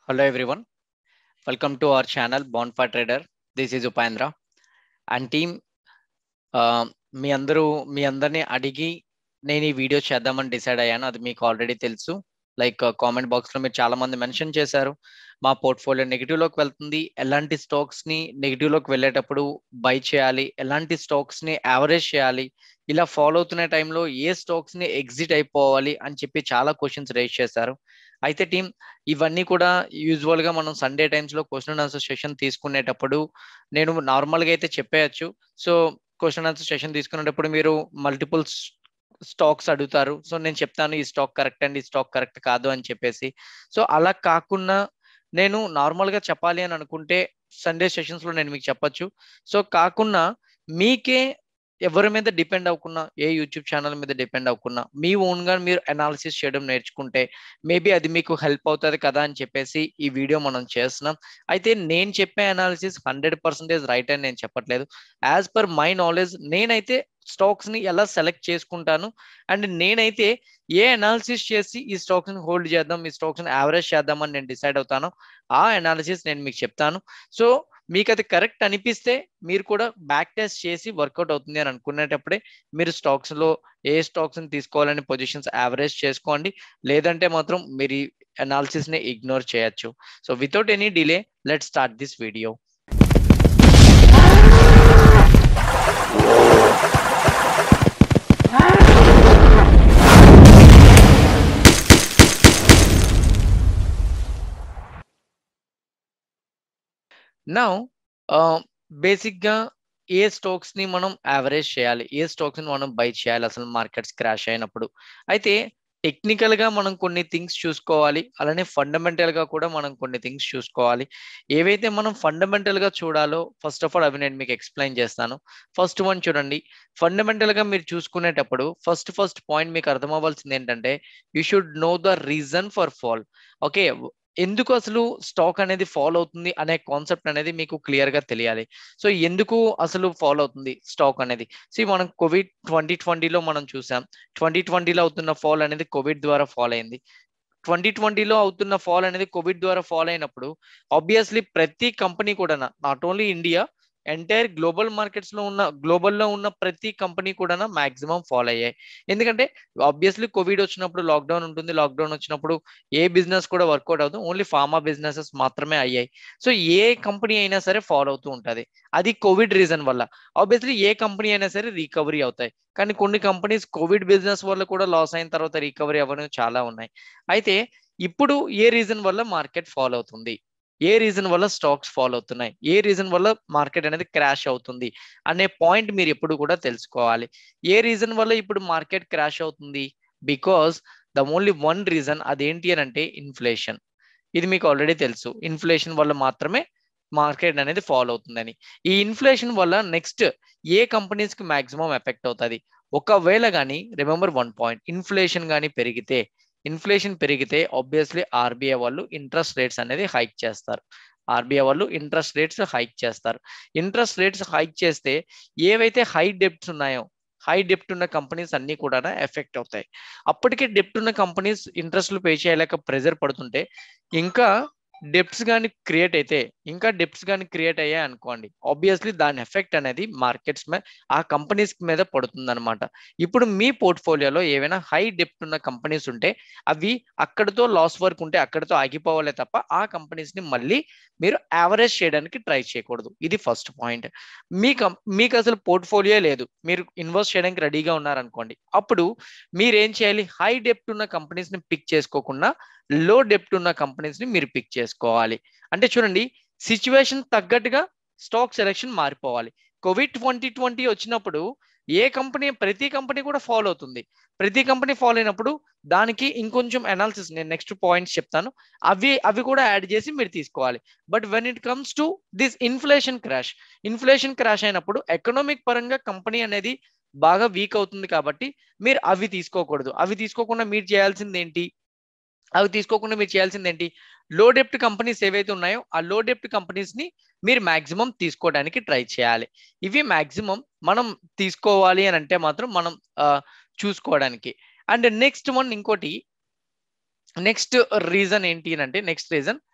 Hello everyone. Welcome to our channel Bonfire Trader. This is Upandra. And team uh, మీ అందరూ మీ అందరిని అడిగి నేను ఈ వీడియో చేద్దామని డిసైడ్ అయ్యాను అది మీకు ఆల్రెడీ తెలుసు లైక్ కామెంట్ బాక్స్ లో మీరు చాలా మంది మెన్షన్ చేశారు మా పోర్ట్ఫోలియో నెగిటివ్ లోకి వెళ్తుంది ఎలాంటి స్టాక్స్ ని నెగిటివ్ లోకి వెళ్ళేటప్పుడు బై చేయాలి ఎలాంటి స్టాక్స్ ని యావరేజ్ చేయాలి ఇలా ఫాలో అవుతున్న టైంలో ఏ స్టాక్స్ ని ఎగ్జిట్ అయిపోవాలి అని చెప్పి చాలా క్వశ్చన్స్ రేజ్ చేశారు అయితే టీం ఇవన్నీ కూడా యూజువల్ గా మనం సండే టైమ్స్ లో క్వశ్చన్ ఆన్సర్ సెషన్ తీసుకునేటప్పుడు నేను నార్మల్ గా అయితే చెప్పేయచ్చు సో క్వశ్చన్ ఆన్సర్ సెషన్ తీసుకునేటప్పుడు మీరు మల్టిపుల్ స్టాక్స్ అడుగుతారు సో నేను చెప్తాను ఈ స్టాక్ కరెక్ట్ అండి ఈ స్టాక్ కరెక్ట్ కాదు అని చెప్పేసి సో అలా కాకుండా నేను నార్మల్ గా చెప్పాలి అని అనుకుంటే సండే సెషన్స్ లో నేను మీకు చెప్పొచ్చు సో కాకుండా మీకే ఎవరి మీద డిపెండ్ అవ్వకున్నా ఏ యూట్యూబ్ ఛానల్ మీద డిపెండ్ అవ్వకున్నా మీ ఓన్ గా మీరు అనాలిసిస్ చేయడం నేర్చుకుంటే మేబీ అది మీకు హెల్ప్ అవుతుంది కదా అని చెప్పేసి ఈ వీడియో మనం చేస్తున్నాం అయితే నేను చెప్పే అనాలిసిస్ హండ్రెడ్ పర్సెంటేజ్ రైట్ అని నేను చెప్పట్లేదు యాజ్ పర్ మై నాలెడ్జ్ నేనైతే స్టాక్స్ ని ఎలా సెలెక్ట్ చేసుకుంటాను అండ్ నేనైతే ఏ అనాలిసిస్ చేసి ఈ స్టాక్స్ ని హోల్డ్ చేద్దాం ఈ స్టాక్స్ ని యావరేజ్ చేద్దామని నేను డిసైడ్ అవుతాను ఆ అనాలిసిస్ నేను మీకు చెప్తాను సో మీకు అది కరెక్ట్ అనిపిస్తే మీరు కూడా బ్యాక్ టెస్ట్ చేసి వర్కౌట్ అవుతుంది అని అనుకునేటప్పుడే మీరు స్టాక్స్ లో ఏ స్టాక్స్ ని తీసుకోవాలని పొజిషన్స్ యావరేజ్ చేసుకోండి లేదంటే మాత్రం మీరు ఈ అనాలిసిస్ ని ఇగ్నోర్ చేయొచ్చు so without any delay let start this video నా బేసిక్ గా ఏ స్టాక్స్ ని మనం యావరేజ్ చేయాలి ఏ స్టాక్స్ ని మనం బై చేయాలి అసలు మార్కెట్స్ క్రాష్ అయినప్పుడు అయితే టెక్నికల్ గా మనం కొన్ని థింగ్స్ చూసుకోవాలి అలానే ఫండమెంటల్ గా కూడా మనం కొన్ని థింగ్స్ చూసుకోవాలి ఏవైతే మనం ఫండమెంటల్ గా చూడాలో ఫస్ట్ ఆఫ్ ఆల్ అవి నేను మీకు ఎక్స్ప్లెయిన్ చేస్తాను ఫస్ట్ వన్ చూడండి ఫండమెంటల్ గా మీరు చూసుకునేటప్పుడు ఫస్ట్ ఫస్ట్ పాయింట్ మీకు అర్థం అవ్వాల్సింది ఏంటంటే you should know the reason for fall okay ఎందుకు అసలు స్టాక్ అనేది ఫాలో అవుతుంది అనే కాన్సెప్ట్ అనేది మీకు క్లియర్ గా తెలియాలి సో ఎందుకు అసలు ఫాలో అవుతుంది స్టాక్ అనేది సో మనం కోవిడ్ ట్వంటీ ట్వంటీలో మనం చూసాం ట్వంటీ ట్వంటీలో అవుతున్న ఫాల్ అనేది కోవిడ్ ద్వారా ఫాల్ అయింది ట్వంటీ ట్వంటీలో అవుతున్న ఫాల్ అనేది కోవిడ్ ద్వారా ఫాల్ అయినప్పుడు ఆబ్వియస్లీ ప్రతి కంపెనీ కూడా not only India entire global markets లో ఉన్న గ్లోబల్లో ఉన్న ప్రతి కంపెనీ కూడా మాక్సిమం ఫాలో అయ్యాయి ఎందుకంటే ఆబ్వియస్లీ కోవిడ్ వచ్చినప్పుడు లాక్డౌన్ ఉంటుంది లాక్డౌన్ వచ్చినప్పుడు ఏ బిజినెస్ కూడా వర్కౌట్ అవుతుంది ఓన్లీ ఫార్మా బిజినెసెస్ మాత్రమే అయ్యాయి సో ఏ కంపెనీ అయినా సరే ఫాలో అవుతూ ఉంటుంది అది కోవిడ్ రీజన్ వల్ల ఆబ్వియస్లీ ఏ కంపెనీ అయినా సరే రికవరీ అవుతాయి కానీ కొన్ని కంపెనీస్ కోవిడ్ బిజినెస్ వల్ల కూడా లాస్ అయిన తర్వాత రికవరీ అవ్వడం చాలా ఉన్నాయి అయితే ఇప్పుడు ఏ రీజన్ వల్ల మార్కెట్ ఫాలో అవుతుంది ఏ రీజన్ వల్ల స్టాక్స్ ఫాలో అవుతున్నాయి ఏ రీజన్ వల్ల మార్కెట్ అనేది క్రాష్ అవుతుంది అనే పాయింట్ మీరు ఎప్పుడు కూడా తెలుసుకోవాలి ఏ రీజన్ వల్ల ఇప్పుడు మార్కెట్ క్రాష్ అవుతుంది because the only one reason అదేంటి అని అంటే ఇన్ఫ్లేషన్ ఇది మీకు ఆల్రెడీ తెలుసు ఇన్ఫ్లేషన్ వల్ల మాత్రమే మార్కెట్ అనేది ఫాలో అవుతుందని ఈ ఇన్ఫ్లేషన్ వల్ల నెక్స్ట్ ఏ కంపెనీస్ కి మాక్సిమం ఎఫెక్ట్ అవుతుంది ఒకవేళ కానీ రిమెంబర్ వన్ పాయింట్ ఇన్ఫ్లేషన్ కానీ పెరిగితే ఇన్ఫ్లేషన్ పెరిగితే ఆబ్వియస్లీ ఆర్బీఐ వాళ్ళు ఇంట్రెస్ట్ రేట్స్ అనేది హైక్ చేస్తారు ఆర్బీఐ వాళ్ళు ఇంట్రెస్ట్ రేట్స్ హైక్ చేస్తారు ఇంట్రెస్ట్ రేట్స్ హైక్ చేస్తే ఏవైతే హై డెప్ట్స్ ఉన్నాయో హై డెప్ట్ ఉన్న కంపెనీస్ అన్ని కూడా ఎఫెక్ట్ అవుతాయి అప్పటికే డెప్ట్ ఉన్న కంపెనీస్ ఇంట్రెస్ట్లు పే చేయలేక ప్రెజర్ పడుతుంటే ఇంకా డెప్ట్స్ కానీ క్రియేట్ అయితే ఇంకా డెప్ట్స్ కానీ క్రియేట్ అయ్యాయి అనుకోండి ఆబ్వియస్లీ దాని ఎఫెక్ట్ అనేది మార్కెట్స్ మీద ఆ కంపెనీస్ మీద పడుతుంది అనమాట ఇప్పుడు మీ పోర్ట్ఫోలియోలో ఏవైనా హై డెప్ట్ ఉన్న కంపెనీస్ ఉంటే అవి అక్కడితో లాస్ వర్క్ ఉంటే అక్కడితో ఆగిపోవాలే తప్ప ఆ కంపెనీస్ ని మళ్ళీ మీరు యావరేజ్ చేయడానికి ట్రై చేయకూడదు ఇది ఫస్ట్ పాయింట్ మీకు మీకు అసలు పోర్ట్ఫోలియో లేదు మీరు ఇన్వెస్ట్ చేయడానికి రెడీగా ఉన్నారనుకోండి అప్పుడు మీరు ఏం చేయాలి హై డెప్ట్ ఉన్న కంపెనీస్ ని పిక్ చేసుకోకుండా లో డెప్ట్ ఉన్న కంపెనీస్ ని మీరు పిక్ చేసుకోవాలి అంటే చూడండి సిచ్యువేషన్ తగ్గట్టుగా స్టాక్ సెలెక్షన్ మారిపోవాలి కోవిడ్ ట్వంటీ ట్వంటీ వచ్చినప్పుడు ఏ కంపెనీ ప్రతి కంపెనీ కూడా ఫాలో అవుతుంది ప్రతి కంపెనీ ఫాలో అయినప్పుడు దానికి ఇంకొంచెం అనాలిసిస్ నేను నెక్స్ట్ పాయింట్స్ చెప్తాను అవి అవి కూడా యాడ్ చేసి మీరు తీసుకోవాలి but when it comes to this inflation crash inflation crash అయినప్పుడు ఎకనామిక్ పరంగా కంపెనీ అనేది బాగా వీక్ అవుతుంది కాబట్టి మీరు అవి తీసుకోకూడదు అవి తీసుకోకుండా మీరు చేయాల్సింది ఏంటి అవి తీసుకోకుండా మీరు చేయాల్సింది ఏంటి లో డెప్ట్ కంపెనీస్ ఏవైతే ఉన్నాయో ఆ లో డెప్ట్ కంపెనీస్ ని మీరు మాక్సిమం తీసుకోవడానికి ట్రై చేయాలి ఇవి మాక్సిమం మనం తీసుకోవాలి అని అంటే మాత్రం మనం చూసుకోవడానికి అండ్ నెక్స్ట్ వన్ ఇంకోటి నెక్స్ట్ రీజన్ ఏంటి అని అంటే next reason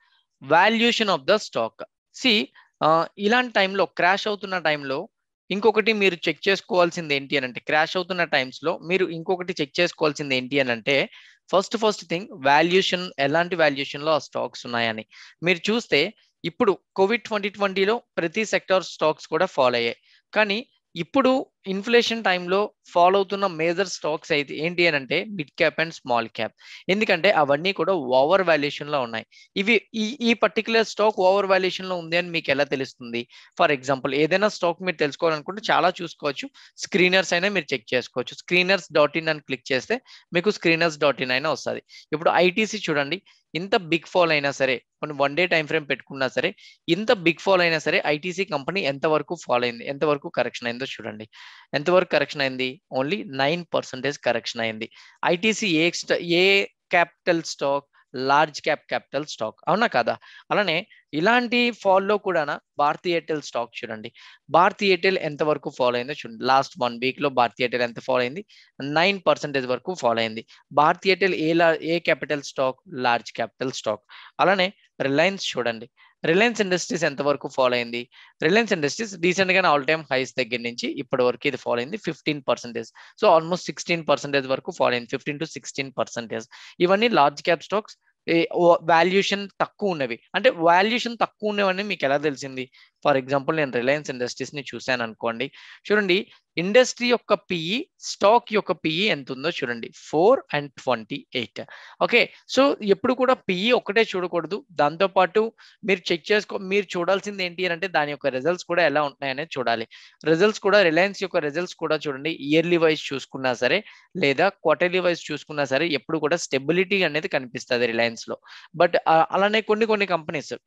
valuation of the stock సి ఇలాంటి టైంలో క్రాష్ అవుతున్న టైంలో ఇంకొకటి మీరు చెక్ చేసుకోవాల్సింది ఏంటి అని అంటే క్రాష్ అవుతున్న టైమ్స్ లో మీరు ఇంకొకటి చెక్ చేసుకోవాల్సింది ఏంటి అని అంటే ఫస్ట్ ఫస్ట్ థింగ్ వాల్యుయేషన్ ఎలాంటి వాల్యుయేషన్ లో ఆ స్టాక్స్ ఉన్నాయని మీరు చూస్తే ఇప్పుడు కోవిడ్ ట్వంటీ ట్వంటీలో ప్రతి సెక్టర్ స్టాక్స్ కూడా ఫాలో అయ్యాయి కానీ ఇప్పుడు ఇన్ఫ్లేషన్ టైంలో ఫాలో అవుతున్న మేజర్ స్టాక్స్ అయితే ఏంటి అని అంటే mid cap and small cap ఎందుకంటే అవన్నీ కూడా ఓవర్ వాల్యుయేషన్ లో ఉన్నాయి ఇవి ఈ ఈ పర్టికులర్ స్టాక్ ఓవర్ వాల్యుయేషన్ లో ఉంది అని మీకు ఎలా తెలుస్తుంది ఫర్ ఎగ్జాంపుల్ ఏదైనా స్టాక్ మీరు తెలుసుకోవాలనుకుంటే చాలా చూసుకోవచ్చు స్క్రీనర్స్ అయినా మీరు చెక్ చేసుకోవచ్చు స్క్రీనర్స్ డాట్ ఇన్ అని క్లిక్ చేస్తే మీకు స్క్రీనర్స్ డాట్ ఇన్ అయినా వస్తుంది ఇప్పుడు ఐటీసీ చూడండి ఇంత బిగ్ ఫాల్ అయినా సరే కొన్ని వన్ డే టైం ఫ్రేమ్ పెట్టుకున్నా సరే ఇంత బిగ్ ఫాల్ అయినా సరే ఐటీసీ కంపెనీ ఎంతవరకు ఫాల్ అయింది ఎంతవరకు కరెక్షన్ అయిందో చూడండి ఎంతవరకు కరెక్షన్ అయింది ఓన్లీ నైన్ పర్సెంటేజ్ కరెక్షన్ అయింది ITC a a capital stock large cap capital stock అవునా కదా అలానే ఇలాంటి ఫాల్లో కూడా భారతీ ఎయిర్టెల్ స్టాక్ చూడండి భారతీ ఎయిర్టెల్ ఎంత వరకు ఫాలో అయిందో చూడండి లాస్ట్ వన్ వీక్ లో భారతీ ఎయిర్టెల్ ఎంత ఫాలో అయింది నైన్ పర్సెంటేజ్ వరకు ఫాలో అయింది Bharti Airtel a a capital stock large capital stock అలానే రిలయన్స్ చూడండి రిలయన్స్ ఇండస్ట్రీస్ ఎంత వరకు ఫాలో అయింది రిలయన్స్ ఇండస్ట్రీస్ రీసెంట్ గానే ఆల్ టైమ్ హైస్ దగ్గర నుంచి ఇప్పటి వరకు ఇది ఫాలో అయింది fifteen percentage so almost sixteen percentage వరకు ఫాలో అయింది ఫిఫ్టీన్ టు సిక్స్టీన్ పర్సెంటేజ్ ఇవన్నీ లార్జ్ క్యాప్ స్టాక్స్ వాల్యుయేషన్ తక్కువ ఉన్నవి అంటే వాల్యుయేషన్ తక్కువ ఉన్నవని మీకు ఎలా తెలిసింది ఫర్ ఎగ్జాంపుల్ నేను రిలయన్స్ ఇండస్ట్రీస్ ని చూశాను అనుకోండి చూడండి ఇండస్ట్రీ యొక్క పిఈ స్టాక్ యొక్క పిఈ ఎంత ఉందో చూడండి four and twenty eight okay so ఎప్పుడు కూడా పిఈ ఒకటే చూడకూడదు దాంతో పాటు మీరు చెక్ చేసుకో మీరు చూడాల్సింది ఏంటి అంటే దాని యొక్క రిజల్ట్స్ కూడా ఎలా ఉంటున్నాయనేది చూడాలి రిజల్ట్స్ కూడా రిలయన్స్ యొక్క రిజల్ట్స్ కూడా చూడండి ఇయర్లీ వైజ్ చూసుకున్నా సరే లేదా క్వార్టర్లీ వైజ్ చూసుకున్నా సరే ఎప్పుడు కూడా స్టెబిలిటీ అనేది కనిపిస్తుంది రిలయన్స్ లో బట్ అలానే కొన్ని కొన్ని కంపెనీస్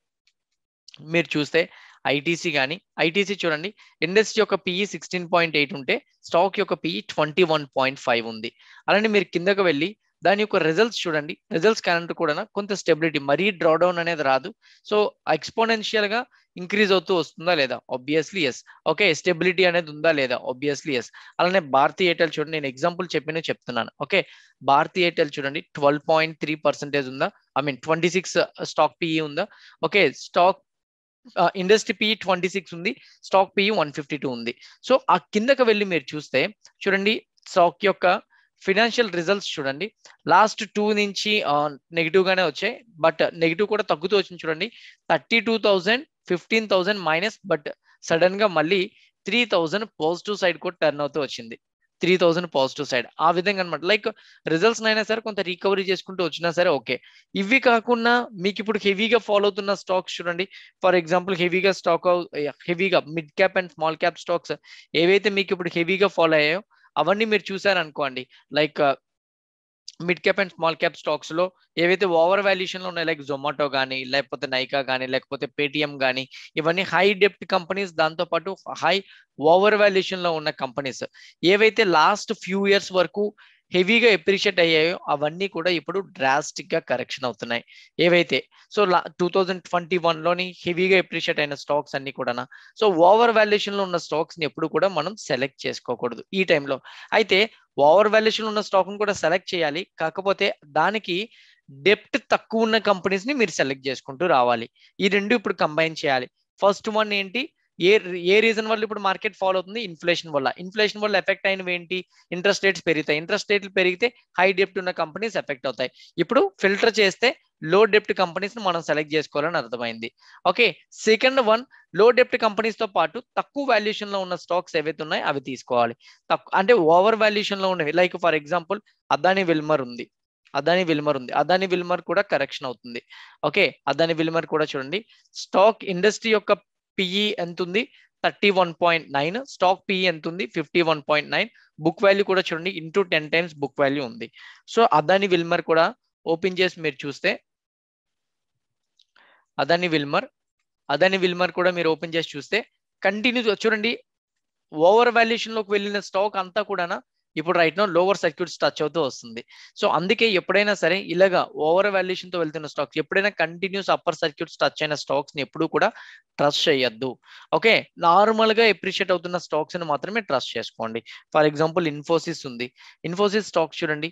మీరు చూస్తే ఐటీసీ కానీ ఐటీసీ చూడండి ఇండస్ట్రీ యొక్క పిఈ సిక్స్టీన్ పాయింట్ ఎయిట్ ఉంటే స్టాక్ యొక్క PE twenty one point five ఉంది అలానే మీరు కిందకు వెళ్ళి దాని యొక్క రిజల్ట్స్ చూడండి రిజల్ట్స్ క్యాలెండర్ కూడా కొంత స్టెబిలిటీ మరీ డ్రాడౌన్ అనేది రాదు సో ఎక్స్పోనెన్షియల్ గా ఇంక్రీజ్ అవుతూ వస్తుందా లేదా ఆబ్వియస్లీ ఎస్ ఓకే స్టెబిలిటీ అనేది ఉందా లేదా ఆబ్వియస్లీ ఎస్ అలానే భారతీ ఎయిర్టెల్ చూడండి నేను ఎగ్జాంపుల్ చెప్పిన చెప్తున్నాను ఓకే భారతీ ఎయిర్టెల్ చూడండి ట్వెల్వ్ పాయింట్ త్రీ పర్సెంటేజ్ ఉందా I mean twenty six stock PE ఉందా okay stock industry PE twenty six ఉంది stock PE one fifty two ఉంది సో ఆ కిందకి వెళ్ళి మీరు చూస్తే చూడండి స్టాక్ యొక్క ఫినాన్షియల్ రిజల్ట్స్ చూడండి లాస్ట్ టూ నుంచి నెగిటివ్ గానే వచ్చాయి బట్ నెగిటివ్ కూడా తగ్గుతూ వచ్చింది చూడండి thirty two thousand fifteen thousand minus but sudden గా మళ్ళీ త్రీ థౌజండ్ పాజిటివ్ సైడ్ కూడా టర్న్ అవుతూ వచ్చింది త్రీ థౌసండ్ పాజిటివ్ సైడ్ ఆ విధంగా అనమాట లైక్ రిజల్ట్స్ అయినా సరే కొంత రికవరీ చేసుకుంటూ వచ్చినా సరే ఓకే ఇవి కాకుండా మీకు ఇప్పుడు హెవీగా ఫాలో అవుతున్న స్టాక్స్ చూడండి ఫర్ ఎగ్జాంపుల్ హెవీగా స్టాక్ హెవీగా mid cap and small cap stocks ఏవైతే మీకు ఇప్పుడు హెవీగా ఫాలో అయ్యాయో అవన్నీ మీరు చూసారనుకోండి like mid cap and small cap stocks లో ఏవైతే ఓవర్ వాల్యుయేషన్ లో ఉన్నాయి లైక్ జొమాటో కానీ లేకపోతే నైకా కానీ లేకపోతే పేటిఎం కానీ ఇవన్నీ హై డెప్ట్ కంపెనీస్ దాంతో పాటు హై ఓవర్ వాల్యుయేషన్ లో ఉన్న కంపెనీస్ ఏవైతే లాస్ట్ ఫ్యూ ఇయర్స్ వరకు హెవీగా ఎప్రిషియేట్ అయ్యాయో అవన్నీ కూడా ఇప్పుడు డ్రాస్టిక్ గా కరెక్షన్ అవుతున్నాయి ఏవైతే so two thousand twenty one లోని హెవీగా ఎప్రిషియేట్ అయిన స్టాక్స్ అన్ని కూడా సో ఓవర్ వాల్యుయేషన్ లో ఉన్న స్టాక్స్ ని ఎప్పుడు కూడా మనం సెలెక్ట్ చేసుకోకూడదు ఈ టైంలో అయితే ఓవర్ వాల్యుయేషన్ ఉన్న స్టాక్ కూడా సెలెక్ట్ చేయాలి కాకపోతే దానికి డెప్ట్ తక్కువ ఉన్న కంపెనీస్ ని మీరు సెలెక్ట్ చేసుకుంటూ రావాలి ఈ రెండు ఇప్పుడు కంబైన్ చేయాలి ఫస్ట్ వన్ ఏంటి ఏ ఏ రీజన్ వల్ల ఇప్పుడు మార్కెట్ ఫాలో అవుతుంది ఇన్ఫ్లేషన్ వల్ల ఇన్ఫ్లేషన్ వల్ల ఎఫెక్ట్ అయినవి ఏంటి ఇంట్రెస్ట్ రేట్స్ పెరుగుతాయి ఇంట్రెస్ట్ రేట్లు పెరిగితే హై డెప్ట్ ఉన్న కంపెనీస్ ఎఫెక్ట్ అవుతాయి ఇప్పుడు ఫిల్టర్ చేస్తే లో డెప్ట్ కంపెనీస్ ని మనం సెలెక్ట్ చేసుకోవాలని అర్థమైంది ఓకే సెకండ్ వన్ లో డెప్ట్ కంపెనీస్ తో పాటు తక్కువ వాల్యుయేషన్ లో ఉన్న స్టాక్స్ ఏవైతే ఉన్నాయో అవి తీసుకోవాలి తక్కువ అంటే ఓవర్ వాల్యుయేషన్ లో ఉన్నవి like for example Adani Wilmar ఉంది అదాని విల్మర్ ఉంది అదాని విల్మర్ కూడా కరెక్షన్ అవుతుంది ఓకే అదాని విల్మర్ కూడా చూడండి స్టాక్ ఇండస్ట్రీ యొక్క పిఈ ఎంత ఉంది thirty one point nine stock PE ఎంత ఉంది fifty one point nine book value కూడా చూడండి into ten times book value ఉంది సో అదాని విల్మర్ కూడా ఓపెన్ చేసి మీరు చూస్తే అదాని విల్మర్ అదాని విల్మర్ కూడా మీరు ఓపెన్ చేసి చూస్తే కంటిన్యూ చూడండి ఓవర్ వాల్యుయేషన్ లోకి వెళ్ళిన స్టాక్ అంతా కూడా ఇప్పుడు right now lower circuits touch అవుతూ వస్తుంది సో అందుకే ఎప్పుడైనా సరే ఇలాగా ఓవర్ వాల్యుయేషన్ తో వెళ్తున్న స్టాక్స్ ఎప్పుడైనా కంటిన్యూస్ అప్పర్ సర్క్యూట్స్ టచ్ అయిన స్టాక్స్ ని ఎప్పుడు కూడా ట్రస్ట్ చేయొద్దు ఓకే నార్మల్ గా ఎప్రిషియేట్ అవుతున్న స్టాక్స్ ని మాత్రమే ట్రస్ట్ చేసుకోండి ఫర్ ఎగ్జాంపుల్ ఇన్ఫోసిస్ ఉంది ఇన్ఫోసిస్ స్టాక్స్ చూడండి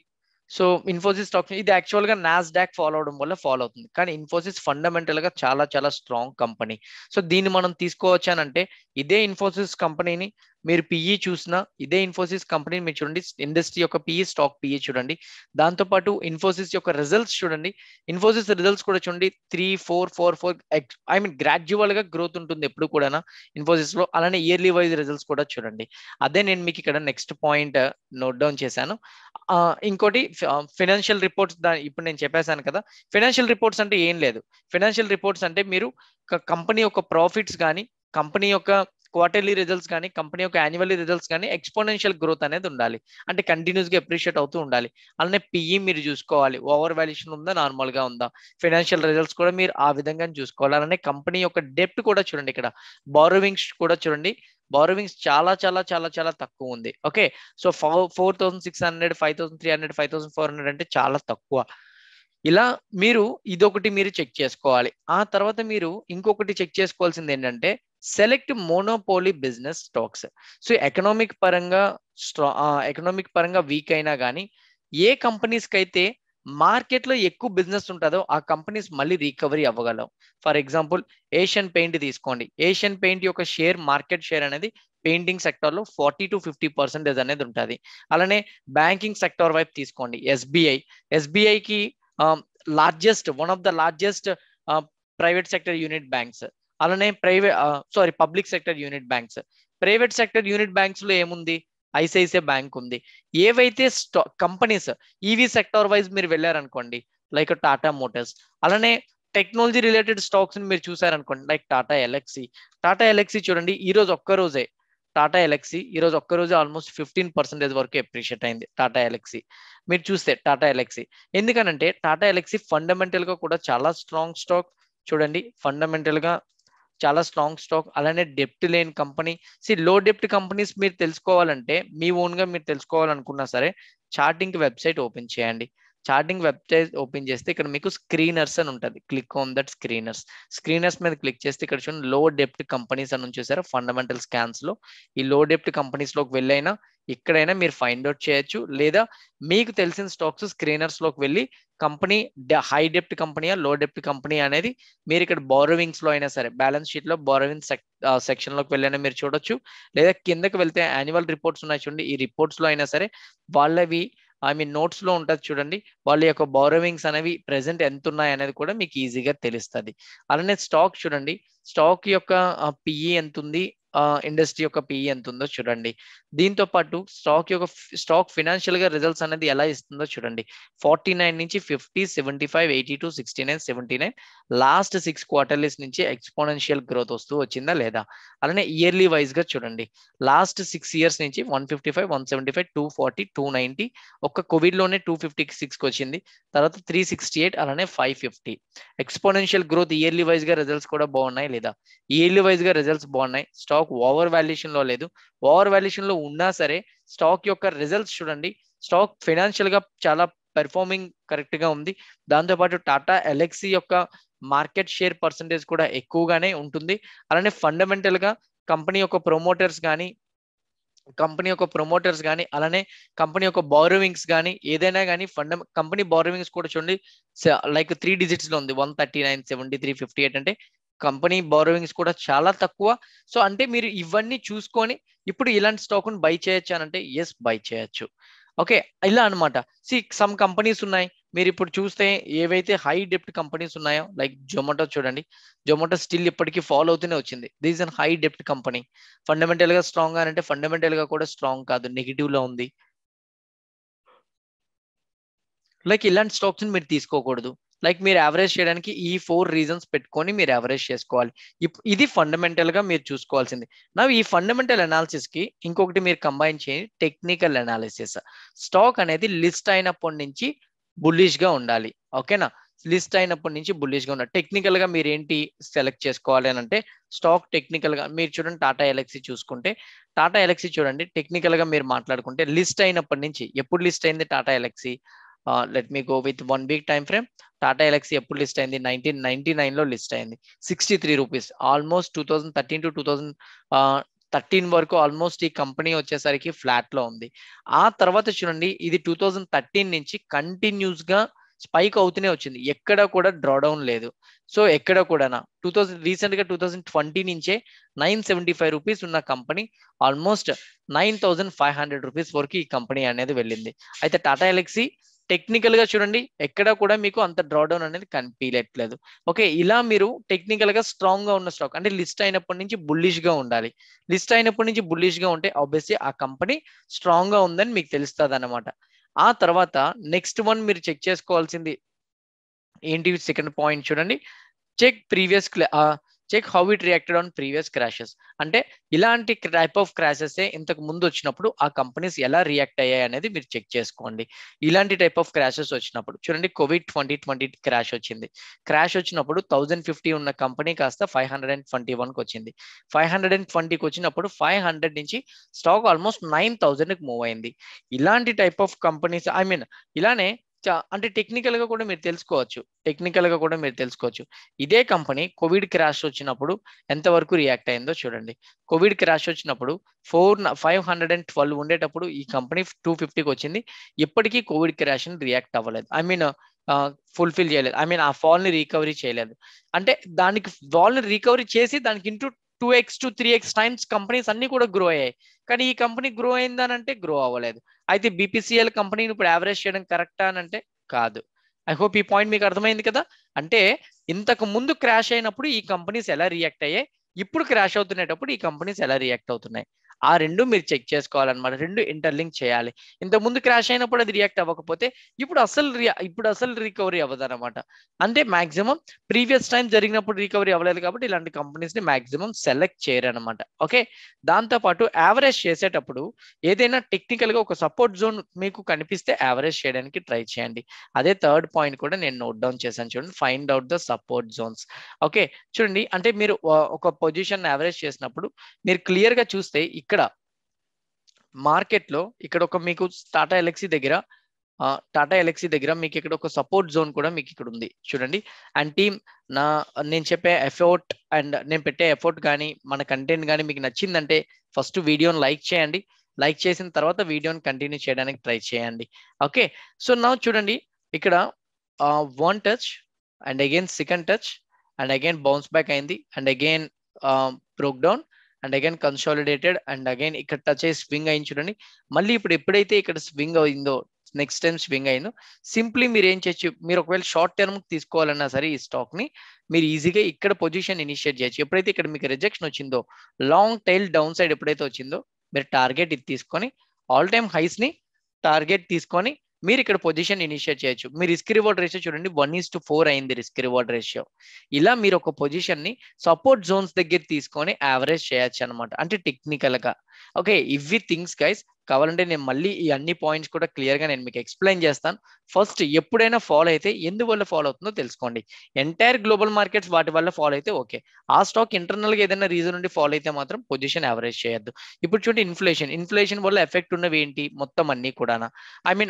సో ఇన్ఫోసిస్ స్టాక్ ఇది యాక్చువల్ గా నాస్డాక్ ఫాలో అవడం వల్ల ఫాలో అవుతుంది కానీ ఇన్ఫోసిస్ ఫండమెంటల్ గా చాలా చాలా స్ట్రాంగ్ కంపెనీ సో దీన్ని మనం తీసుకోవచ్చానంటే ఇదే ఇన్ఫోసిస్ కంపెనీని మీరు పిఈ చూసినా ఇదే ఇన్ఫోసిస్ కంపెనీ మీరు చూడండి ఇండస్ట్రీ యొక్క పిఈ స్టాక్ పిఈ చూడండి దాంతోపాటు ఇన్ఫోసిస్ యొక్క రిజల్ట్స్ చూడండి ఇన్ఫోసిస్ రిజల్ట్స్ కూడా చూడండి three four four four I mean gradual గా గ్రోత్ ఉంటుంది ఎప్పుడు కూడా ఇన్ఫోసిస్ లో అలానే ఇయర్లీ వైజ్ రిజల్ట్స్ కూడా చూడండి అదే నేను మీకు ఇక్కడ నెక్స్ట్ పాయింట్ నోట్ డౌన్ చేశాను ఇంకోటి ఫినాన్షియల్ రిపోర్ట్స్ ఇప్పుడు నేను చెప్పేశాను కదా ఫినాన్షియల్ రిపోర్ట్స్ అంటే ఏం లేదు ఫినాన్షియల్ రిపోర్ట్స్ అంటే మీరు కంపెనీ యొక్క ప్రాఫిట్స్ కానీ కంపెనీ యొక్క క్వార్టర్లీ రిజల్ట్స్ కానీ కంపెనీ యొక్క యాన్యువల్లీ రిజల్ట్స్ కానీ ఎక్స్పోనెన్షియల్ గ్రోత్ అనేది ఉండాలి అంటే కంటిన్యూస్ గా అప్రిషియేట్ అవుతూ ఉండాలి అలానే పిఈ మీరు చూసుకోవాలి ఓవర్ వాల్యుయేషన్ ఉందా నార్మల్ గా ఉందా ఫైనాన్షియల్ రిజల్ట్స్ కూడా మీరు ఆ విధంగా చూసుకోవాలి అలానే కంపెనీ యొక్క డెప్ట్ కూడా చూడండి ఇక్కడ బారోవింగ్స్ కూడా చూడండి బారోవింగ్స్ చాలా చాలా చాలా చాలా తక్కువ ఉంది okay so four thousand six hundred five thousand three hundred five thousand four hundred అంటే చాలా తక్కువ ఇలా మీరు ఇదొకటి మీరు చెక్ చేసుకోవాలి ఆ తర్వాత మీరు ఇంకొకటి చెక్ చేసుకోవాల్సింది ఏంటంటే select monopoly business stocks so economic పరంగా స్ట్రా ఎకనామిక్ పరంగా వీక్ అయినా కానీ ఏ కంపెనీస్కి అయితే మార్కెట్లో ఎక్కువ బిజినెస్ ఉంటుందో ఆ కంపెనీస్ మళ్ళీ రికవరీ అవ్వగలవు ఫర్ ఎగ్జాంపుల్ ఏషియన్ పెయింట్ తీసుకోండి ఏషియన్ పెయింట్ యొక్క షేర్ మార్కెట్ షేర్ అనేది పెయింటింగ్ సెక్టర్ లో ఫార్టీ టు ఫిఫ్టీ పర్సెంటేజ్ అనేది ఉంటుంది అలానే బ్యాంకింగ్ సెక్టర్ వైపు తీసుకోండి ఎస్బీఐ ఎస్బీఐకి largest one of the largest private sector unit banks అలానే private sorry public sector unit banks private sector unit banks లో ఏముంది ఐసిఐసిఐ బ్యాంక్ ఉంది ఏవైతే స్టా కంపెనీస్ ఈవీ సెక్టర్ వైజ్ మీరు వెళ్ళారనుకోండి లైక్ టాటా మోటార్స్ అలానే టెక్నాలజీ రిలేటెడ్ స్టాక్స్ మీరు చూసారనుకోండి like Tata Elxsi Tata Elxsi చూడండి ఈ రోజు ఒక్క రోజే టాటా ఎలక్సీ ఈ రోజు ఒక్క రోజు ఆల్మోస్ట్ ఫిఫ్టీన్ పర్సెంటేజ్ వరకు అప్రిషియేట్ అయింది టాటా ఎలక్సీ మీరు చూస్తే టాటా ఎలక్సీ ఎందుకనంటే టాటా ఎలక్సీ ఫండమెంటల్ గా కూడా చాలా స్ట్రాంగ్ స్టాక్ చూడండి ఫండమెంటల్ గా చాలా స్ట్రాంగ్ స్టాక్ అలానే డెప్ట్ లేని కంపెనీ సి లో డెప్ట్ కంపెనీస్ మీరు తెలుసుకోవాలంటే మీ ఓన్ గా మీరు తెలుసుకోవాలనుకున్నా సరే చార్టింగ్ వెబ్సైట్ ఓపెన్ చేయండి చార్టింగ్ వెబ్సైట్ ఓపెన్ చేస్తే ఇక్కడ మీకు స్క్రీనర్స్ అని ఉంటుంది click on that screeners screeners మీద క్లిక్ చేస్తే ఇక్కడ చూడండి లో డెప్ట్ కంపెనీస్ అని చూసారా ఫండమెంటల్ స్కాన్స్ లో ఈ లో డెప్ట్ కంపెనీస్ లోకి వెళ్ళైనా ఎక్కడైనా మీరు ఫైండ్ అవుట్ చేయొచ్చు లేదా మీకు తెలిసిన స్టాక్స్ స్క్రీనర్స్ లోకి వెళ్ళి కంపెనీ హై డెప్ట్ కంపెనీయా లో డెప్ట్ కంపెనీ అనేది మీరు ఇక్కడ బారోవింగ్స్ లో అయినా సరే బ్యాలెన్స్ షీట్ లో బారోవింగ్ సెక్షన్ లోకి వెళ్ళైనా మీరు చూడొచ్చు లేదా కిందకి వెళ్తే యాన్యువల్ రిపోర్ట్స్ ఉన్నాయి చూడండి ఈ రిపోర్ట్స్ లో అయినా సరే వాళ్ళవి ఐ మీన్ నోట్స్ లో ఉంటుంది చూడండి వాళ్ళ యొక్క బారోవింగ్స్ అనేవి ప్రెసెంట్ ఎంత ఉన్నాయి అనేది కూడా మీకు ఈజీగా తెలుస్తుంది అలానే స్టాక్ చూడండి స్టాక్ యొక్క పిఈ ఎంత ఉంది ఇండస్ట్రీ యొక్క పిఈ ఎంత ఉందో చూడండి దీంతో పాటు స్టాక్ యొక్క స్టాక్ ఫినాన్షియల్ గా రిజల్ట్స్ అనేది ఎలా ఇస్తుందో చూడండి ఫార్టీ నైన్ నుంచి fifty seventy five eighty two sixty nine seventy nine last six quarterlies నుంచి ఎక్స్పోనెన్షియల్ గ్రోత్ వస్తూ వచ్చిందా లేదా అలానే ఇయర్లీ వైజ్ గా చూడండి లాస్ట్ సిక్స్ ఇయర్స్ నుంచి one fifty five one seventy five two forty two ninety ఒక్క కోవిడ్ లోనే టూ ఫిఫ్టీ సిక్స్కి వచ్చింది తర్వాత త్రీ సిక్స్టీ ఎయిట్ అలానే five fifty exponential growth yearly wise గా రిజల్ట్స్ కూడా బాగున్నాయి లేదా ఇయర్లీ వైజ్ గా రిజల్ట్స్ బాగున్నాయి స్టాక్ ఓవర్ వాల్యుయేషన్ లో లేదు ఓవర్ వాల్యుయేషన్ లో ఉన్నా సరే స్టాక్ యొక్క రిజల్ట్స్ చూడండి స్టాక్ ఫైనాన్షియల్ గా చాలా పెర్ఫార్మింగ్ కరెక్ట్ గా ఉంది దాంతోపాటు టాటా ఎలక్సీ యొక్క మార్కెట్ షేర్ పర్సంటేజ్ కూడా ఎక్కువగానే ఉంటుంది అలానే ఫండమెంటల్ గా కంపెనీ యొక్క ప్రమోటర్స్ కానీ కంపెనీ యొక్క ప్రమోటర్స్ కానీ అలానే కంపెనీ యొక్క బారోవింగ్స్ కానీ ఏదైనా కానీ ఫండ కంపెనీ బారోవింగ్స్ కూడా చూడండి లైక్ త్రీ డిజిట్స్ లో ఉంది one thirty nine seventy three fifty eight అంటే కంపెనీ బారోవింగ్స్ కూడా చాలా తక్కువ సో అంటే మీరు ఇవన్నీ చూసుకొని ఇప్పుడు ఇలాంటి స్టాక్ బై చేయొచ్చు అనంటే ఎస్ బై చేయొచ్చు ఓకే ఇలా అనమాట సి సమ్ కంపెనీస్ ఉన్నాయి మీరు ఇప్పుడు చూస్తే ఏవైతే హై డెప్ట్ కంపెనీస్ ఉన్నాయో లైక్ జొమాటో చూడండి జొమాటో స్టిల్ ఇప్పటికీ ఫాలో అవుతూనే వచ్చింది దిస్ అన్ హై డెప్ట్ కంపెనీ ఫండమెంటల్ గా స్ట్రాంగ్ అంటే ఫండమెంటల్ గా కూడా స్ట్రాంగ్ కాదు నెగిటివ్ లో ఉంది లైక్ ఇలాంటి స్టాక్స్ మీరు తీసుకోకూడదు లైక్ మీరు యావరేజ్ చేయడానికి ఈ ఫోర్ రీజన్స్ పెట్టుకొని మీరు యావరేజ్ చేసుకోవాలి ఇది ఫండమెంటల్ గా మీరు చూసుకోవాల్సింది నా ఈ ఫండమెంటల్ అనాలిసిస్ కి ఇంకొకటి మీరు కంబైన్ చేయండి టెక్నికల్ అనాలిసిస్ స్టాక్ అనేది లిస్ట్ అయినప్పటి నుంచి బుల్లిష్ గా ఉండాలి ఓకేనా లిస్ట్ అయినప్పటి నుంచి బుల్లిష్ గా ఉండాలి టెక్నికల్ గా మీరు ఏంటి సెలెక్ట్ చేసుకోవాలి అని అంటే స్టాక్ టెక్నికల్ గా మీరు చూడండి టాటా ఎలక్సీ చూసుకుంటే టాటా ఎలక్సీ చూడండి టెక్నికల్ గా మీరు మాట్లాడుకుంటే లిస్ట్ అయినప్పటి నుంచి ఎప్పుడు లిస్ట్ అయింది Tata Elxsi let me go with one week time frame Tata Elxsi ఎప్పుడు లిస్ట్ అయింది నైన్టీన్ నైన్టీ నైన్ లో లిస్ట్ అయింది sixty three rupees almost two thousand thirteen to two thousand thirteen వరకు ఆల్మోస్ట్ ఈ కంపెనీ వచ్చేసరికి ఫ్లాట్ లో ఉంది ఆ తర్వాత చూడండి ఇది టూ థౌజండ్ థర్టీన్ నుంచి కంటిన్యూస్ గా స్పైక్ అవుతూనే వచ్చింది ఎక్కడ కూడా డ్రాడౌన్ లేదు సో ఎక్కడ కూడా టూ థౌసండ్ రీసెంట్ గా టూ థౌసండ్ ట్వంటీ నుంచే నైన్ సెవెంటీ ఫైవ్ రూపీస్ ఉన్న company almost nine thousand five hundred rupees వరకు ఈ కంపెనీ అనేది వెళ్ళింది అయితే టాటా ఎలక్సీ టెక్నికల్ గా చూడండి ఎక్కడ కూడా మీకు అంత డ్రాడౌన్ అనేది కనిపించట్లేదు ఓకే ఇలా మీరు టెక్నికల్ గా స్ట్రాంగ్ గా ఉన్న స్టాక్ అంటే లిస్ట్ అయినప్పటి నుంచి బుల్లిష్ గా ఉండాలి లిస్ట్ అయినప్పటి నుంచి బుల్లిష్ గా ఉంటే ఆబ్వియస్లీ ఆ కంపెనీ స్ట్రాంగ్ గా ఉందని మీకు తెలుస్తుంది అనమాట ఆ తర్వాత నెక్స్ట్ వన్ మీరు చెక్ చేసుకోవాల్సింది ఏంటి సెకండ్ పాయింట్ చూడండి check previous check how it reacted on previous crashes అంటే ఇలాంటి టైప్ ఆఫ్ క్రాషెస్ ఇంతకు ముందు వచ్చినప్పుడు ఆ కంపెనీస్ ఎలా రియాక్ట్ అయ్యాయి అనేది మీరు చెక్ చేసుకోండి ఇలాంటి టైప్ ఆఫ్ క్రాషెస్ వచ్చినప్పుడు చూడండి కోవిడ్ ట్వంటీ ట్వంటీ క్రాష్ వచ్చింది క్రాష్ వచ్చినప్పుడు థౌజండ్ ఫిఫ్టీ ఉన్న కంపెనీ కాస్త ఫైవ్ హండ్రెడ్ అండ్ ట్వంటీ వన్కి వచ్చింది ఫైవ్ హండ్రెడ్ అండ్ ట్వంటీకి వచ్చినప్పుడు ఫైవ్ హండ్రెడ్ నుంచి స్టాక్ ఆల్మోస్ట్ నైన్ థౌజండ్కి మూవ్ అయింది ఇలాంటి type of companies I mean ఇలానే అంటే టెక్నికల్ గా కూడా మీరు తెలుసుకోవచ్చు టెక్నికల్ గా కూడా మీరు తెలుసుకోవచ్చు ఇదే కంపెనీ కోవిడ్ క్రాష్ వచ్చినప్పుడు ఎంతవరకు రియాక్ట్ అయిందో చూడండి కోవిడ్ క్రాష్ వచ్చినప్పుడు four five hundred and twelve ఉండేటప్పుడు ఈ కంపెనీ టూ ఫిఫ్టీకి వచ్చింది ఇప్పటికీ కోవిడ్ క్రాష్ రియాక్ట్ అవ్వలేదు ఐ మీన్ ఫుల్ఫిల్ చేయలేదు ఐ మీన్ ఆ ఫాల్ ని రికవరీ చేయలేదు అంటే దానికి ఫాల్ ని రికవరీ చేసి దానికి into two x to three x times companies అన్ని కూడా గ్రో అయ్యాయి కానీ ఈ కంపెనీ గ్రో అయిందని అంటే గ్రో అవ్వలేదు అయితే బీపీసీఎల్ కంపెనీని ఇప్పుడు యావరేజ్ చేయడం కరెక్టా అని అంటే కాదు ఐ హోప్ ఈ పాయింట్ మీకు అర్థమైంది కదా అంటే ఇంతకు ముందు క్రాష్ అయినప్పుడు ఈ కంపెనీస్ ఎలా రియాక్ట్ అయ్యాయి ఇప్పుడు క్రాష్ అవుతున్నప్పుడు ఈ కంపెనీస్ ఎలా రియాక్ట్ అవుతున్నాయి ఆ రెండు మీరు చెక్ చేసుకోవాలన్నమాట రెండు ఇంటర్లింక్ చేయాలి ఇంత ముందు క్రాష్ అయినప్పుడు అది రియాక్ట్ అవ్వకపోతే ఇప్పుడు అసలు ఇప్పుడు అసలు రికవరీ అవ్వదు అనమాట అంటే మాక్సిమం ప్రీవియస్ టైం జరిగినప్పుడు రికవరీ అవ్వలేదు కాబట్టి ఇలాంటి కంపెనీస్ ని మాక్సిమం సెలెక్ట్ చేయరు అనమాట ఓకే దాంతో పాటు యావరేజ్ చేసేటప్పుడు ఏదైనా టెక్నికల్ గా ఒక సపోర్ట్ జోన్ మీకు కనిపిస్తే యావరేజ్ చేయడానికి ట్రై చేయండి అదే థర్డ్ పాయింట్ కూడా నేను నోట్ డౌన్ చేశాను చూడండి find out the support zones okay చూడండి అంటే మీరు ఒక పొజిషన్ యావరేజ్ చేసినప్పుడు మీరు క్లియర్ గా చూస్తే ఇక్కడ మార్కెట్ లో ఇక్కడ ఒక మీకు టాటా ఎలక్సీ దగ్గర టాటా ఎలక్సీ దగ్గర మీకు ఇక్కడ ఒక సపోర్ట్ జోన్ కూడా మీకు ఇక్కడ ఉంది చూడండి అండ్ టీమ్ నా నేను చెప్పే ఎఫోర్ట్ అండ్ నేను పెట్టే ఎఫోర్ట్ కానీ మన కంటెంట్ కానీ మీకు నచ్చిందంటే ఫస్ట్ వీడియోని లైక్ చేయండి లైక్ చేసిన తర్వాత వీడియోని కంటిన్యూ చేయడానికి ట్రై చేయండి ఓకే సో నా చూడండి ఇక్కడ one touch and again second touch and again bounce back అయింది and again broke down and again consolidated and again ఇక్కడ టచ్ అయ్యి స్వింగ్ అయింది చూడండి మళ్ళీ ఇప్పుడు ఎప్పుడైతే ఇక్కడ స్వింగ్ అయిందో నెక్స్ట్ టైం స్వింగ్ అయిందో సింప్లీ మీరు ఏం చేయొచ్చు మీరు ఒకవేళ షార్ట్ టర్మ్ తీసుకోవాలన్నా సరే ఈ స్టాక్ ని మీరు ఈజీగా ఇక్కడ పొజిషన్ ఇనిషియేట్ చేయొచ్చు ఎప్పుడైతే ఇక్కడ మీకు రిజెక్షన్ వచ్చిందో లాంగ్ టైల్ డౌన్ సైడ్ ఎప్పుడైతే వచ్చిందో మీరు టార్గెట్ ఇది తీసుకొని ఆల్ టైమ్ హైస్ ని టార్గెట్ తీసుకొని మీరు ఇక్కడ పొజిషన్ ఇనిషియేట్ చేయొచ్చు మీ రిస్క్ రివార్డ్ రేషియో చూడండి వన్ ఈస్ టు ఫోర్ అయింది రిస్క్ రివార్డ్ రేషియో ఇలా మీరు ఒక పొజిషన్ ని సపోర్ట్ జోన్స్ దగ్గర తీసుకొని యావరేజ్ చేయొచ్చు అనమాట అంటే టెక్నికల్ గా ఓకే ఇవి థింగ్స్ గైస్ కావాలంటే నేను మళ్ళీ ఈ అన్ని పాయింట్స్ కూడా క్లియర్ గా నేను మీకు ఎక్స్ప్లెయిన్ చేస్తాను ఫస్ట్ ఎప్పుడైనా ఫాలో అయితే ఎందువల్ల ఫాలో అవుతుందో తెలుసుకోండి ఎంటైర్ గ్లోబల్ మార్కెట్స్ వాటి వల్ల ఫాలో అయితే ఓకే ఆ స్టాక్ ఇంటర్నల్ గా ఏదైనా రీజన్ నుండి ఫాలో అయితే మాత్రం పొజిషన్ యావరేజ్ చేయొద్దు ఇప్పుడు చూడండి ఇన్ఫ్లేషన్ ఇన్ఫ్లేషన్ వల్ల ఎఫెక్ట్ ఉన్నవి ఏంటి మొత్తం అన్ని కూడా ఐ మీన్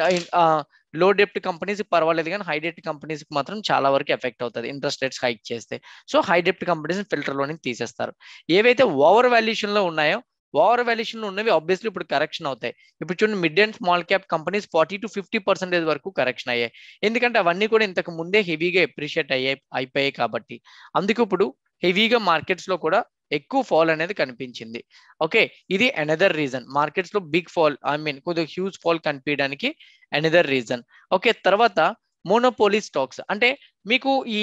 లో డెప్ట్ కంపెనీస్ పర్వాలేదు కానీ హై డెప్ట్ కంపెనీస్ మాత్రం చాలా వరకు ఎఫెక్ట్ అవుతుంది ఇంట్రెస్ట్ రేట్స్ హైక్ చేస్తే సో హై డెప్ట్ కంపెనీస్ ఫిల్టర్ లోని తీసేస్తారు ఏవైతే ఓవర్ వాల్యుయేషన్ లో ఉన్నాయో ఓవర్ వాల్యుయేషన్ ఉన్నవి ఆబ్వియస్లీ ఇప్పుడు కరెక్షన్ అవుతాయి ఇప్పుడు చూడండి mid and small cap companies forty to fifty percentage వరకు కరెక్షన్ అయ్యాయి ఎందుకంటే అవన్నీ కూడా ఇంతకు ముందే హెవీగా ఎప్రిషియేట్ అయ్యాయి అయిపోయాయి కాబట్టి అందుకు ఇప్పుడు హెవీగా మార్కెట్స్ లో కూడా ఎక్కువ ఫాల్ అనేది కనిపించింది ఓకే ఇది అనదర్ రీజన్ మార్కెట్స్ లో బిగ్ ఫాల్ ఐ మీన్ కొద్దిగా హ్యూజ్ ఫాల్ కనిపించడానికి అనదర్ రీజన్ ఓకే తర్వాత మోనోపోలీ స్టాక్స్ అంటే మీకు ఈ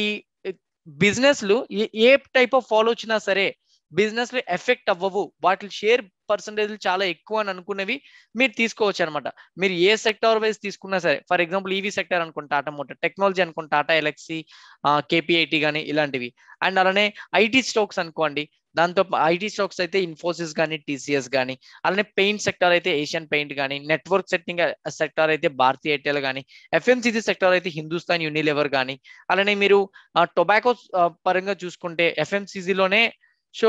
బిజినెస్లు ఏ టైప్ ఆఫ్ ఫాల్ వచ్చినా సరే బిజినెస్ లో ఎఫెక్ట్ అవ్వవు వాటి షేర్ పర్సంటేజ్ చాలా ఎక్కువ అని అనుకునేవి మీరు తీసుకోవచ్చు అనమాట మీరు ఏ సెక్టర్ వైజ్ తీసుకున్నా సరే ఫర్ ఎగ్జాంపుల్ ఈవీ సెక్టర్ అనుకోండి టాటా మోటార్ టెక్నాలజీ అనుకోండి టాటా ఎలక్సీ కేపీఐటీ కానీ ఇలాంటివి అండ్ అలానే ఐటీ స్టాక్స్ అనుకోండి దాంతో ఐటీ స్టాక్స్ అయితే ఇన్ఫోసిస్ కానీ టీసీఎస్ కానీ అలానే పెయింట్ సెక్టర్ అయితే ఏషియన్ పెయింట్ కానీ నెట్వర్క్ సెట్టింగ్ సెక్టర్ అయితే భారతీ ఎయిర్టెల్ కానీ ఎఫ్ఎంసీజీ సెక్టర్ అయితే హిందుస్థాన్ యూనిలెవర్ కానీ అలానే మీరు టొబాకో పరంగా చూసుకుంటే ఎఫ్ఎంసీజీలోనే సో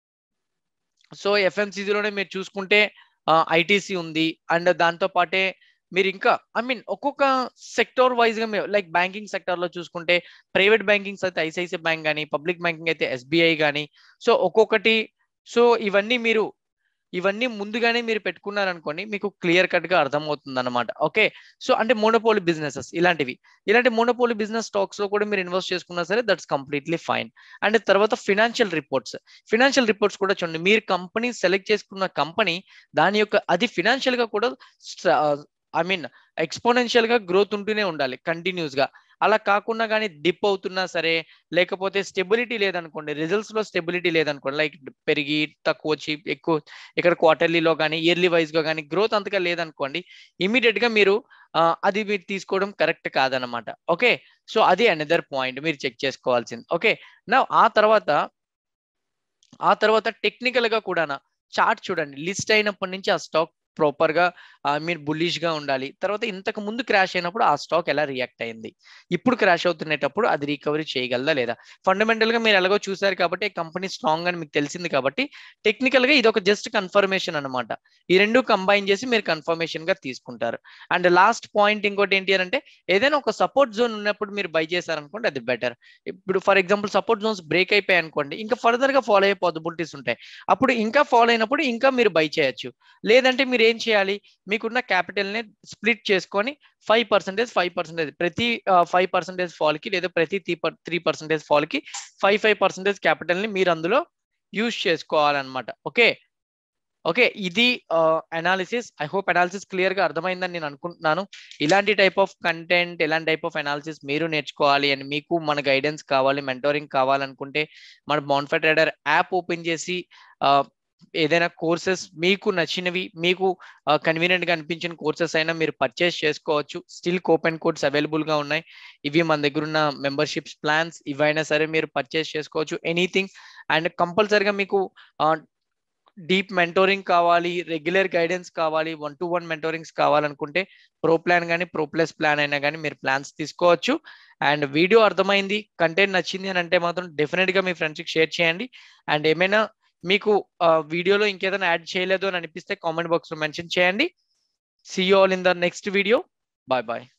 సో ఎఫ్ఎంసీజీలోనే మీరు చూసుకుంటే ఐటీసీ ఉంది అండ్ దాంతో పాటే మీరు ఇంకా ఐ మీన్ ఒక్కొక్క సెక్టర్ వైజ్ గా లైక్ బ్యాంకింగ్ సెక్టర్ లో చూసుకుంటే ప్రైవేట్ బ్యాంకింగ్స్ అయితే ఐసిఐసిఐ బ్యాంక్ కానీ పబ్లిక్ బ్యాంకింగ్ అయితే ఎస్బీఐ కానీ సో ఒక్కొక్కటి సో ఇవన్నీ మీరు ఇవన్నీ ముందుగానే మీరు పెట్టుకున్నారనుకోండి మీకు క్లియర్ కట్ గా అర్థమవుతుంది అనమాట ఓకే సో అంటే మోనోపోలి బిజినెసెస్ ఇలాంటివి ఇలాంటి మోనోపోలి బిజినెస్ స్టాక్స్ లో కూడా మీరు ఇన్వెస్ట్ చేసుకున్నా సరే దట్స్ కంప్లీట్లీ ఫైన్ అండ్ తర్వాత ఫినాన్షియల్ రిపోర్ట్స్ ఫినాన్షియల్ రిపోర్ట్స్ కూడా చూడండి మీరు కంపెనీ సెలెక్ట్ చేసుకున్న కంపెనీ దాని యొక్క అది ఫినాన్షియల్ గా కూడా ఐ మీన్ ఎక్స్పోనెన్షియల్ గా గ్రోత్ ఉంటూనే ఉండాలి కంటిన్యూస్ గా అలా కాకుండా కానీ డిప్ అవుతున్నా సరే లేకపోతే స్టెబిలిటీ లేదనుకోండి రిజల్ట్స్ లో స్టెబిలిటీ లేదనుకోండి లైక్ పెరిగి తక్కువ వచ్చి ఎక్కువ ఇక్కడ క్వార్టర్లీలో కానీ ఇయర్లీ వైజ్ గా కానీ గ్రోత్ అంతగా లేదనుకోండి ఇమీడియట్ గా మీరు అది మీరు తీసుకోవడం కరెక్ట్ కాదనమాట ఓకే సో అది అనదర్ పాయింట్ మీరు చెక్ చేసుకోవాల్సింది ఓకే నా ఆ తర్వాత ఆ తర్వాత టెక్నికల్ గా కూడా చార్ట్ చూడండి లిస్ట్ అయినప్పటి నుంచి ఆ స్టాక్ ప్రాపర్ గా మీరు బుల్లిష్ గా ఉండాలి తర్వాత ఇంతకు ముందు క్రాష్ అయినప్పుడు ఆ స్టాక్ ఎలా రియాక్ట్ అయింది ఇప్పుడు క్రాష్ అవుతున్నప్పుడు అది రికవరీ చేయగలదా లేదా ఫండమెంటల్ గా మీరు ఎలాగో చూసారు కాబట్టి కంపెనీ స్ట్రాంగ్ అని మీకు తెలిసింది కాబట్టి టెక్నికల్ గా ఇది ఒక జస్ట్ కన్ఫర్మేషన్ అనమాట ఈ రెండు కంబైన్ చేసి మీరు కన్ఫర్మేషన్ గా తీసుకుంటారు అండ్ లాస్ట్ పాయింట్ ఇంకోటి ఏంటి అని అంటే ఏదైనా ఒక సపోర్ట్ జోన్ ఉన్నప్పుడు మీరు బై చేశారనుకోండి అది బెటర్ ఇప్పుడు for example support zones break అయిపోయాయి అనుకోండి ఇంకా ఫర్దర్ గా ఫాలో అయ్యే పాసిబిలిటీస్ ఉంటాయి అప్పుడు ఇంకా ఫాలో అయినప్పుడు ఇంకా మీరు బై చేయొచ్చు లేదంటే మీరు ఏం చేయాలి మీకున్న క్యాపిటల్ ని స్ప్లిట్ చేసుకొని ఫైవ్ పర్సెంటేజ్ ఫైవ్ పర్సెంటేజ్ ప్రతి ఫైవ్ పర్సెంటేజ్ ఫాల్ కి లేదా ప్రతి త్రీ త్రీ పర్సెంటేజ్ ఫాల్ కి ఫైవ్ ఫైవ్ పర్సెంటేజ్ క్యాపిటల్ ని మీరు అందులో యూజ్ చేసుకోవాలన్నమాట ఓకే ఓకే ఇది analysis I hope analysis clear గా అర్థమైందని నేను అనుకుంటున్నాను ఇలాంటి టైప్ ఆఫ్ కంటెంట్ ఇలాంటి టైప్ ఆఫ్ అనాలిసిస్ మీరు నేర్చుకోవాలి అండ్ మీకు మన గైడెన్స్ కావాలి మెంటోరింగ్ కావాలనుకుంటే మన బాన్ఫై ట్రేడర్ యాప్ ఓపెన్ చేసి ఏదైనా కోర్సెస్ మీకు నచ్చినవి మీకు కన్వీనియంట్ గా అనిపించిన కోర్సెస్ అయినా మీరు పర్చేస్ చేసుకోవచ్చు స్టిల్ కోపెన్ కోడ్స్ అవైలబుల్ గా ఉన్నాయి ఇవి మన దగ్గర ఉన్న మెంబర్షిప్స్ ప్లాన్స్ ఇవైనా సరే మీరు పర్చేస్ చేసుకోవచ్చు ఎనీథింగ్ అండ్ కంపల్సరిగా మీకు డీప్ మెంటోరింగ్ కావాలి రెగ్యులర్ గైడెన్స్ కావాలి వన్ టు వన్ మెంటోరింగ్స్ కావాలనుకుంటే ప్రో ప్లాన్ కానీ ప్రో ప్లస్ ప్లాన్ అయినా కానీ మీరు ప్లాన్స్ తీసుకోవచ్చు అండ్ వీడియో అర్థమైంది కంటెంట్ నచ్చింది అని అంటే మాత్రం డెఫినెట్ గా మీ ఫ్రెండ్స్కి షేర్ చేయండి అండ్ ఏమైనా మీకు వీడియోలో ఇంకేదైనా యాడ్ చేయలేదు అని అనిపిస్తే కామెంట్ బాక్స్ లో మెన్షన్ చేయండి see all in the next video bye bye